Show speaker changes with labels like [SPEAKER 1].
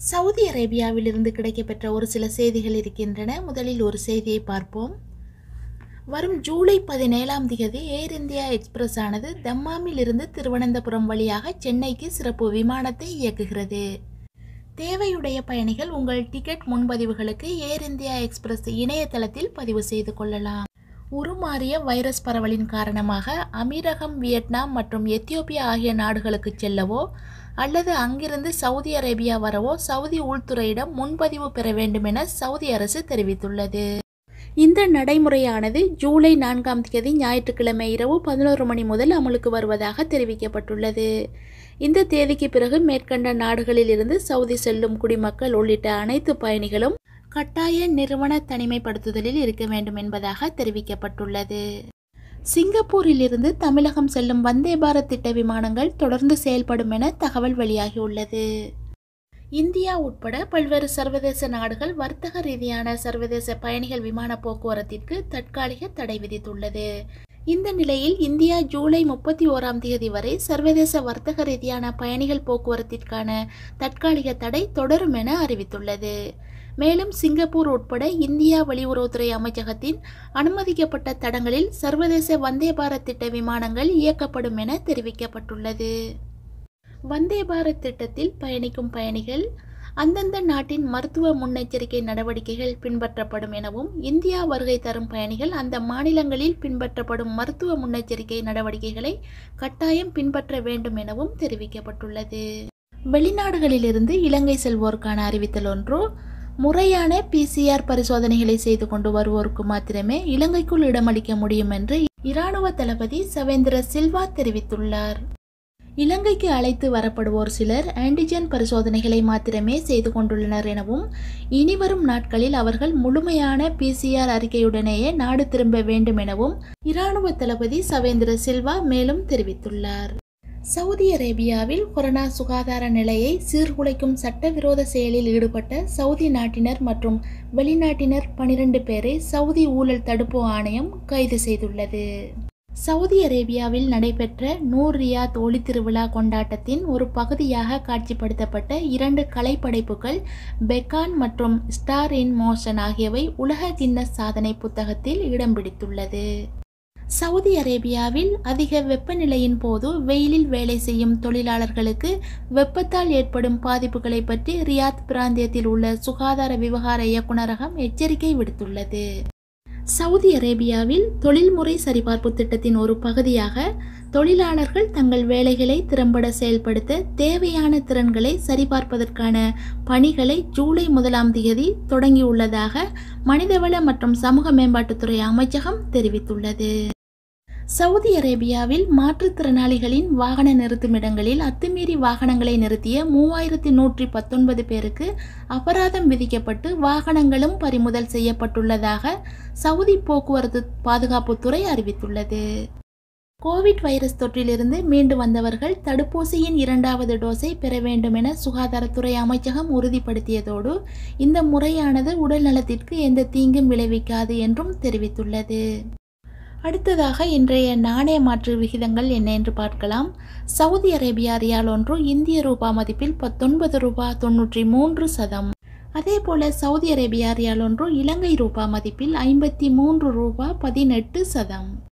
[SPEAKER 1] Saudi அரேபியாவிலிருந்து கிடைக்கப்பெற்ற ஒரு சில செய்திகள் இருக்கின்றன முதலில் ஒரு செய்தியை பார்ப்போம் வரும் ஜூலை பதினேழாம் திகதி ஏர் இந்தியா எக்ஸ்பிரஸ் ஆனது தம்மாமில் இருந்து திருவனந்தபுரம் வழியாக சென்னைக்கு சிறப்பு விமானத்தை இயக்குகிறது தேவையுடைய பயணிகள் உங்கள் டிக்கெட் முன்பதிவுகளுக்கு ஏர் இந்தியா எக்ஸ்பிரஸ் இணையதளத்தில் பதிவு செய்து கொள்ளலாம் உருமாறிய வைரஸ் பரவலின் காரணமாக அமீரகம் வியட்நாம் மற்றும் எத்தியோப்பியா ஆகிய நாடுகளுக்கு செல்லவோ அல்லது அங்கிருந்து சவுதி அரேபியா வரவோ சவுதி உள்துறையிடம் முன்பதிவு பெற வேண்டும் என சவுதி அரசு தெரிவித்துள்ளது இந்த நடைமுறையானது ஜூலை நான்காம் தேதி ஞாயிற்றுக்கிழமை இரவு பதினோரு மணி முதல் அமலுக்கு வருவதாக தெரிவிக்கப்பட்டுள்ளது இந்த தேதிக்கு பிறகு மேற்கண்ட நாடுகளில் இருந்து சவுதி செல்லும் குடிமக்கள் உள்ளிட்ட அனைத்து பயணிகளும் கட்டாய நிறுவன தனிமைப்படுத்துதலில் இருக்க வேண்டும் என்பதாக தெரிவிக்கப்பட்டுள்ளது சிங்கப்பூரிலிருந்து தமிழகம் செல்லும் வந்தே பாரத் திட்ட விமானங்கள் தொடர்ந்து செயல்படும் என தகவல் வெளியாகியுள்ளது இந்தியா உட்பட பல்வேறு சர்வதேச நாடுகள் வர்த்தக ரீதியான சர்வதேச பயணிகள் விமான போக்குவரத்திற்கு தற்காலிக தடை விதித்துள்ளது இந்த நிலையில் இந்தியா ஜூலை முப்பத்தி ஓராம் தேதி வரை சர்வதேச வர்த்தக ரீதியான பயணிகள் போக்குவரத்திற்கான தற்காலிக தடை தொடரும் என அறிவித்துள்ளது மேலும் சிங்கப்பூர் உட்பட இந்தியா வெளியுறவுத்துறை அமைச்சகத்தின் அனுமதிக்கப்பட்ட தடங்களில் சர்வதேச வந்தே பாரத் திட்ட விமானங்கள் இயக்கப்படும் என தெரிவிக்கப்பட்டுள்ளது வந்தே பாரத் திட்டத்தில் பயணிக்கும் பயணிகள் அந்தந்த நாட்டின் மருத்துவ முன்னெச்சரிக்கை நடவடிக்கைகள் பின்பற்றப்படும் எனவும் இந்தியா வருகை தரும் பயணிகள் அந்த மாநிலங்களில் பின்பற்றப்படும் மருத்துவ முன்னெச்சரிக்கை நடவடிக்கைகளை கட்டாயம் பின்பற்ற வேண்டும் எனவும் தெரிவிக்கப்பட்டுள்ளது வெளிநாடுகளிலிருந்து இலங்கை செல்வோருக்கான அறிவித்தல் ஒன்று முறையான பிசிஆர் பரிசோதனைகளை செய்து கொண்டு வருவோருக்கு மாத்திரமே இலங்கைக்குள் இடமளிக்க முடியும் என்று இராணுவ தளபதி சவேந்திர சில்வா தெரிவித்துள்ளார் இலங்கைக்கு அழைத்து வரப்படுவோர் சிலர் ஆன்டிஜென் பரிசோதனைகளை மாத்திரமே செய்து கொண்டுள்ளனர் எனவும் இனிவரும் நாட்களில் அவர்கள் முழுமையான பிசிஆர் அறிக்கையுடனேயே நாடு திரும்ப வேண்டும் எனவும் இராணுவ தளபதி சவேந்திர சில்வா மேலும் தெரிவித்துள்ளார் சவுதி அரேபியாவில் கொரோனா சுகாதார நிலையை சீர்குலைக்கும் சட்டவிரோத செயலில் ஈடுபட்ட சவுதி நாட்டினர் மற்றும் வெளிநாட்டினர் பனிரெண்டு பேரை சவுதி ஊழல் தடுப்பு ஆணையம் கைது செய்துள்ளது சவுதி அரேபியாவில் நடைபெற்ற நூர் ரியாத் ஒளி திருவிழா கொண்டாட்டத்தின் ஒரு பகுதியாக காட்சிப்படுத்தப்பட்ட இரண்டு கலைப்படைப்புகள் பெக்கான் மற்றும் ஸ்டார் இன் மோஷன் ஆகியவை உலக கின்னஸ் சாதனை புத்தகத்தில் இடம் பிடித்துள்ளது சவுதி அரேபியாவில் அதிக வெப்பநிலையின் போது வெயிலில் வேலை செய்யும் தொழிலாளர்களுக்கு வெப்பத்தால் ஏற்படும் பாதிப்புகளை பற்றி ரியாத் பிராந்தியத்தில் உள்ள சுகாதார விவகார இயக்குநரகம் எச்சரிக்கை விடுத்துள்ளது சவுதி அரேபியாவில் தொழில்முறை சரிபார்ப்பு திட்டத்தின் ஒரு பகுதியாக தொழிலாளர்கள் தங்கள் வேலைகளை திறம்பட செயல்படுத்த தேவையான திறன்களை சரிபார்ப்பதற்கான பணிகளை ஜூலை முதலாம் தேதி தொடங்கியுள்ளதாக மனிதவள மற்றும் சமூக மேம்பாட்டுத்துறை அமைச்சகம் தெரிவித்துள்ளது சவுதி அரேபியாவில் மாற்றுத்திறனாளிகளின் வாகன நிறுத்துமிடங்களில் அத்துமீறி வாகனங்களை நிறுத்திய மூவாயிரத்தி நூற்றி பத்தொன்பது பேருக்கு அபராதம் விதிக்கப்பட்டு வாகனங்களும் பறிமுதல் செய்யப்பட்டுள்ளதாக சவுதி போக்குவரத்து பாதுகாப்புத்துறை அறிவித்துள்ளது கோவிட் வைரஸ் தொற்றிலிருந்து மீண்டு வந்தவர்கள் தடுப்பூசியின் இரண்டாவது டோஸை பெற வேண்டும் என சுகாதாரத்துறை அமைச்சகம் உறுதிப்படுத்தியதோடு இந்த முறையானது உடல் நலத்திற்கு எந்த தீங்கும் விளைவிக்காது என்றும் தெரிவித்துள்ளது அடுத்ததாக இன்றைய நாணய மாற்று விகிதங்கள் என்ன என்று பார்க்கலாம் சவுதி அரேபியா ரியால் ஒன்று இந்திய ரூபா மதிப்பில் பத்தொன்பது ரூபா தொன்னூற்றி மூன்று சதம் அதேபோல சவுதி அரேபியா ரியால் ஒன்று இலங்கை ரூபா மதிப்பில் ஐம்பத்தி மூன்று ரூபா பதினெட்டு சதம்